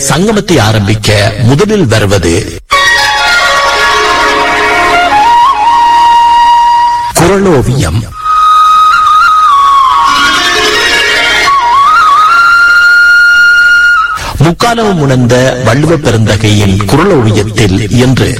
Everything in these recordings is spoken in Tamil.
சங்கமத்தை ஆரம்பிக்க முதலில் வருவது குரலோவியம் முக்காலமும் உணர்ந்த வள்ளுவ பெருந்தகையின் குரலோவியத்தில் என்று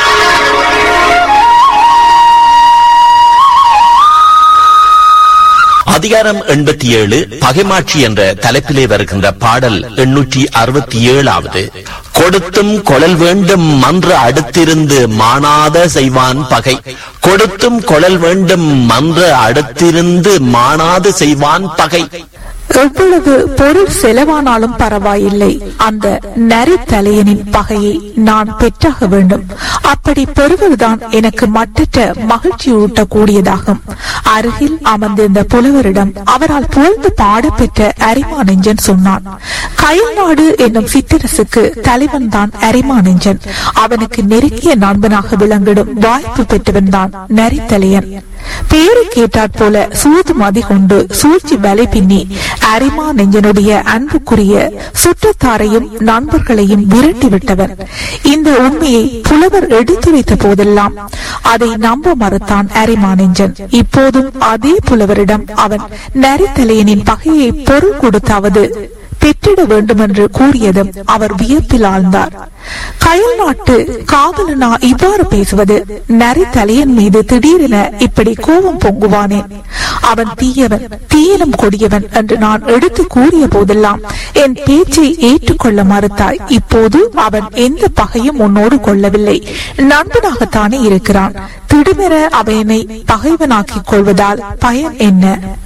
அதிகாரம் எண்பத்தி ஏழு பகைமாட்சி என்ற தலைப்பிலே வருகின்ற பாடல் எண்ணூற்றி அறுபத்தி ஏழாவது கொடுத்தும் கொழல் வேண்டும் மன்ற அடுத்திருந்து மானாத செய்வான் பகை கொடுத்தும் கொழல் வேண்டும் மன்ற அடுத்திருந்து மானாது செய்வான் பகை எவ்வளவு பொருள் செலவானாலும் பரவாயில்லை அந்த நரித்தலையனின் பகையை நான் பெற்றாக வேண்டும் அப்படி பெறுவதுதான் எனக்கு மட்டற்ற மகிழ்ச்சி ஊட்டக்கூடியதாகும் அருகில் அமர்ந்திருந்த புலவரிடம் அவரால் புகழ்ந்து பாடப்பெற்ற அரிமானெஞ்சன் சொன்னான் கயல்நாடு என்னும் சிற்றரசுக்கு தலைவன் தான் அரிமானெஞ்சன் அவனுக்கு நெருங்கிய நண்பனாக விளங்கிடும் வாய்ப்பு பெற்றவன் தான் நரித்தலையன் பேரு கேட்டாற் போல சூது மதி கொண்டு சூழ்ச்சி வலை பின்னி அரிமா நெஞ்சனுடைய அன்புக்குரிய சுற்றத்தாரையும் நண்பர்களையும் விரட்டி விட்டவன் இந்த உண்மையை புலவர் எடுத்துரைத்த போதெல்லாம் அதை நம்ப மறுத்தான் அரிமா நெஞ்சன் இப்போதும் அதே புலவரிடம் அவன் நரித்தலையனின் பகையை பொருள் கொடுத்தாவது பெற்றிட வேண்டும் என்று கூறியதும் அவர் வியப்பில் ஆழ்ந்தார் கயல் நாட்டு காவலனா இவ்வாறு பேசுவது நரி தலையன் மீது திடீரென இப்படி கோபம் பொங்குவானேன் அவன் தீயவன் தீயனும் கொடியவன் என்று நான் எடுத்து கூறிய போதெல்லாம் என் பேச்சை ஏற்றுக்கொள்ள மறுத்தாய் இப்போது அவன் எந்த பகையும் உன்னோடு கொள்ளவில்லை நண்பனாகத்தானே இருக்கிறான் திடுமென அவனை பகைவனாக்கிக் கொள்வதால் பயன் என்ன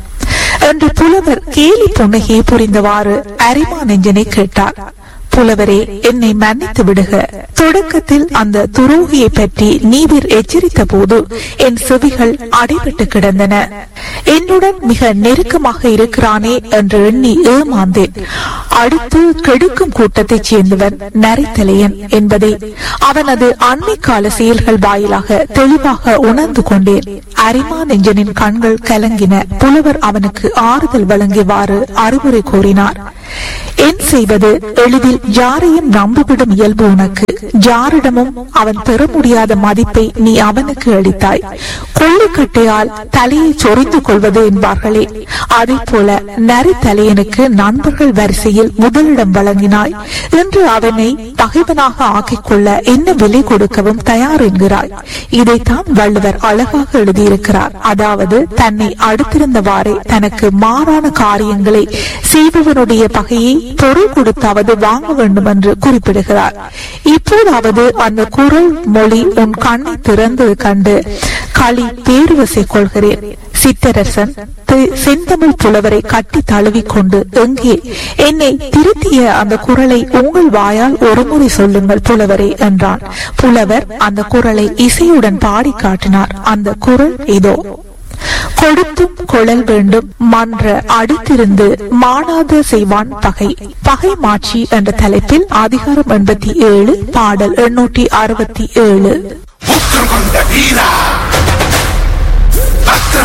என்று புலவர் கேலி புன்னகையை புரிந்தவாறு அரிமா நெஞ்சனை கேட்டார் புலவரே என்னை மன்னித்து விடுக தொடக்கத்தில் அந்த துரோகியை பற்றி நீவிர் எச்சரித்த போது என் செவிகள் அடைபட்டு கிடந்தன என்னுடன் மிக நெருக்கமாக இருக்கிறானே என்று எண்ணி ஏமாந்தேன் அடுத்து கெடுக்கும் கூட்டத்தைச் சேர்ந்தவன் நரித்தலையன் என்பதை அவனது அண்மை கால செயல்கள் வாயிலாக தெளிவாக உணர்ந்து கொண்டேன் அரிமா நெஞ்சனின் கண்கள் கலங்கின புலவர் அவனுக்கு ஆறுதல் வழங்கியவாறு அறிவுரை கூறினார் என் செய்வது எளிதில் யாரையும் நம்பிவிடும் இயல்பு உனக்கு யாரிடமும் அவன் பெற முடியாத மதிப்பை நீ அவனுக்கு அளித்தாய் கொள்ளைக்கட்டையால் தலையை சொரிந்து கொள்வது என்பார்களே அதே போல நரி தலையனுக்கு நண்பர்கள் வரிசையில் முதலிடம் வழங்கினாய் என்று அவனை பகைவனாக ஆக்கிக் கொள்ள என்ன விலை கொடுக்கவும் தயார் என்கிறாய் இதைத்தான் வள்ளுவர் அழகாக எழுதியிருக்கிறார் அதாவது தன்னை அடுத்திருந்தவாறே தனக்கு மாறான காரியங்களை செய்பவனுடைய பகையை பொருள் கொடுத்தாவது வாங்க வேண்டும் என்று குறிப்பிடுகிறார் இப்போதாவது அந்த குரல் மொழி உன் கண்ணை திறந்து கண்டு களி பேருவசை கொள்கிறேன் சித்தரசன் செந்தமிழ் புலவரை கட்டி தழுவிக்கொண்டு எங்கே என்னை திருத்திய அந்த குரலை உங்கள் வாயால் ஒருமுறை சொல்லுங்கள் புலவரே என்றான் புலவர் அந்த குரலை இசையுடன் பாடி காட்டினார் அந்த குரல் இதோ கொடுத்தும் கொழல் வேண்டும் மன்ற அடுத்திருந்து மானாத செய்வான் பகை பகை மாட்சி என்ற தலைப்பில் அதிகாரம் எண்பத்தி ஏழு பாடல் எண்ணூற்றி அறுபத்தி ஏழு உத்திர கொண்ட வீரா